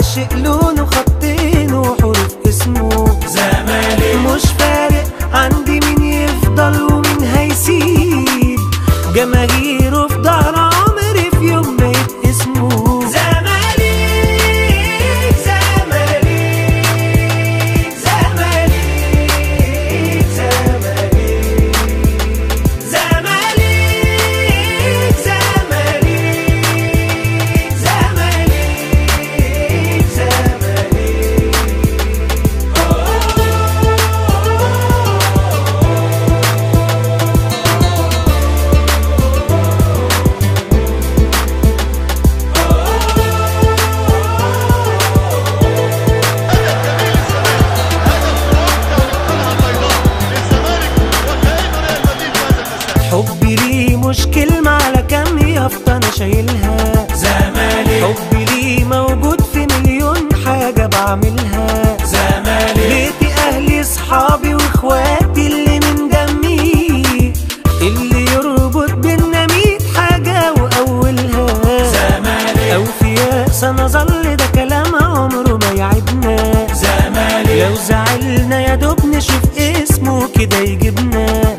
عاشق لونه خطين وحروف اسمه زمالك مش فارق عندي مين يفضل ومين هيسيب جماهيره في ظهر عمري في يوم ما اسمه زمالك زمالك زمالك زمالك زمالك زمالك زمالك زمالك حبي ليه مش كلمة على كام يافطة أنا شايلها زمالك حبي ليه موجود في مليون حاجة بعملها زمالك بيتي أهلي صحابي وإخواتي اللي من دمي اللي يربط بينا ميت حاجة وأولها زمالك أو في ياس أنا ظل ده كلام عمره ما يعبنا زمالك لو زعلنا يا دوب نشوف اسمه كده يجيبنا